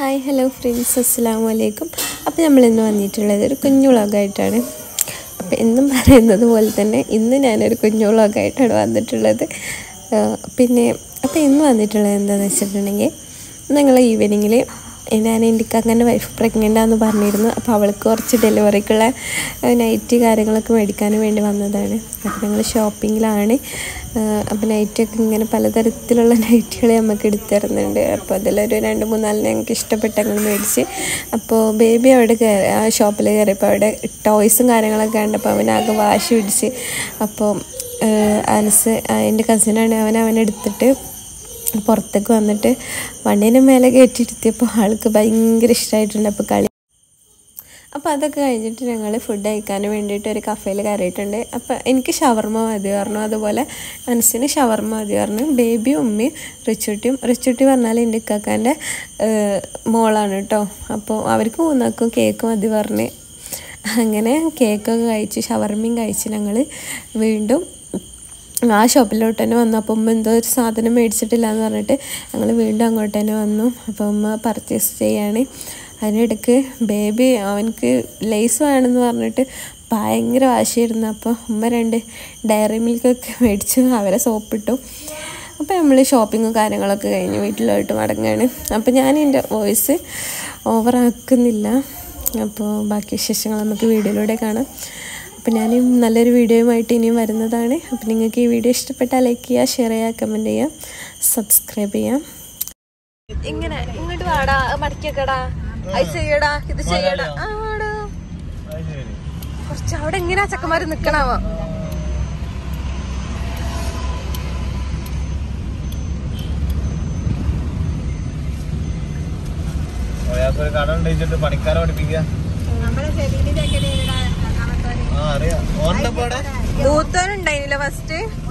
hi hello friends അസ്സാം വലൈക്കും അപ്പോൾ നമ്മൾ ഇന്ന് വന്നിട്ടുള്ളത് ഒരു കുഞ്ഞു വ്ളോഗായിട്ടാണ് അപ്പോൾ എന്നും പറയുന്നത് പോലെ തന്നെ ഇന്ന് ഞാനൊരു കുഞ്ഞു വ്ളോഗായിട്ടാണ് വന്നിട്ടുള്ളത് ആ, പിന്നെ അപ്പോൾ ഇന്ന് വന്നിട്ടുള്ളത് എന്താണെന്ന് വെച്ചിട്ടുണ്ടെങ്കിൽ ഞങ്ങൾ ഈവനിങ്ങിൽ ഞാൻ എനിക്ക് അങ്ങനെ വൈഫ് പ്രഗ്നൻ്റ് ആണെന്ന് പറഞ്ഞിരുന്നു അപ്പോൾ അവൾക്ക് കുറച്ച് ഡെലിവറിക്കുള്ള നൈറ്റ് കാര്യങ്ങളൊക്കെ മേടിക്കാൻ വേണ്ടി വന്നതാണ് അപ്പോൾ ഞങ്ങൾ ഷോപ്പിങ്ങിലാണ് അപ്പോൾ നൈറ്റൊക്കെ ഇങ്ങനെ പലതരത്തിലുള്ള നൈറ്റുകൾ നമുക്ക് എടുത്തു തരുന്നുണ്ട് അപ്പോൾ അതിലൊരു രണ്ട് മൂന്നാലിന് ഞങ്ങൾക്ക് ഇഷ്ടപ്പെട്ട ഞങ്ങൾ മേടിച്ച് അപ്പോൾ ബേബി അവിടെ കയറി ആ ഷോപ്പിൽ കയറിയപ്പോൾ അവിടെ ടോയ്സും കാര്യങ്ങളൊക്കെ കണ്ടപ്പോൾ അവനാകെ വാശി പിടിച്ച് അപ്പോൾ അനസ് എൻ്റെ കസിനാണ് അവൻ അവനെടുത്തിട്ട് പുറത്തേക്ക് വന്നിട്ട് വണ്ടീൻ്റെ മേലെ കയറ്റിയിരുത്തിയപ്പോൾ ആൾക്ക് ഭയങ്കര ഇഷ്ടമായിട്ടുണ്ട് അപ്പോൾ കളി അപ്പോൾ അതൊക്കെ കഴിഞ്ഞിട്ട് ഞങ്ങൾ ഫുഡ് കഴിക്കാൻ വേണ്ടിയിട്ട് ഒരു കഫേയിൽ കയറിയിട്ടുണ്ട് അപ്പോൾ എനിക്ക് ഷവർമ്മ മതി പറഞ്ഞു അതുപോലെ മനസ്സിന് ഷവർമ്മ മതി പറഞ്ഞു ബേബിയും ഉമ്മയും റിച്ചുട്ടിയും റിച്ചുട്ടി പറഞ്ഞാൽ എൻ്റെ ഇക്കാക്കാൻ്റെ മോളാണ് കേട്ടോ അപ്പോൾ അവർക്ക് മൂന്നാക്കും കേക്ക് മതി പറഞ്ഞ് അങ്ങനെ കേക്കൊക്കെ കഴിച്ച് ഷവർമ്മയും കഴിച്ച് ഞങ്ങൾ വീണ്ടും ആ ഷോപ്പിലോട്ട് തന്നെ വന്നു അപ്പോൾ ഉമ്മ എന്തോ ഒരു സാധനം മേടിച്ചിട്ടില്ല എന്ന് പറഞ്ഞിട്ട് ഞങ്ങൾ വീണ്ടും അങ്ങോട്ട് തന്നെ വന്നു അപ്പോൾ ഉമ്മ പർച്ചേസ് ചെയ്യാണ് അതിനിടയ്ക്ക് ബേബി അവനക്ക് ലേസ് വേണമെന്ന് പറഞ്ഞിട്ട് ഭയങ്കര വാശിയായിരുന്നു അപ്പോൾ ഉമ്മ രണ്ട് ഡയറി മിൽക്കൊക്കെ മേടിച്ചു അവരെ സോപ്പിട്ടു അപ്പോൾ നമ്മൾ ഷോപ്പിങ്ങും കാര്യങ്ങളൊക്കെ കഴിഞ്ഞ് വീട്ടിലോട്ട് മടങ്ങുകയാണ് അപ്പോൾ ഞാൻ എൻ്റെ വോയിസ് ഓവറാക്കുന്നില്ല അപ്പോൾ ബാക്കി വിശേഷങ്ങൾ നമുക്ക് വീഡിയോയിലൂടെ കാണാം അപ്പോൾ ഞാൻ നല്ലൊരു വീഡിയോയുമായിട്ട് ഇനിയും വരുന്നതാണ് അപ്പോൾ നിങ്ങൾക്ക് ഈ വീഡിയോ ഇഷ്ടപ്പെട്ടാൽ ലൈക്ക് ചെയ്യുക ഷെയർ ചെയ്യുക കമൻറ്റ് ചെയ്യുക സബ്സ്ക്രൈബ് ചെയ്യാം ഇങ്ങനെ ഇങ്ങോട്ട് വാടാ മടക്കിയൊക്കെടാ അത് ചെയ്യടാ ഇത് ചെയ്യടാ ആടാ കുറച്ച് അവിടെ എങ്ങനെയാ ചക്കന്മാര് നിക്കണാവോ ഒരാൾക്കൊരു കട ഉണ്ടേച്ചിട്ട് പണിക്കാരെ പഠിപ്പിക്കുക ആ അറിയാം ഓന്റെ പാടെ മൂത്തോനുണ്ടായില്ല ഫസ്റ്റ്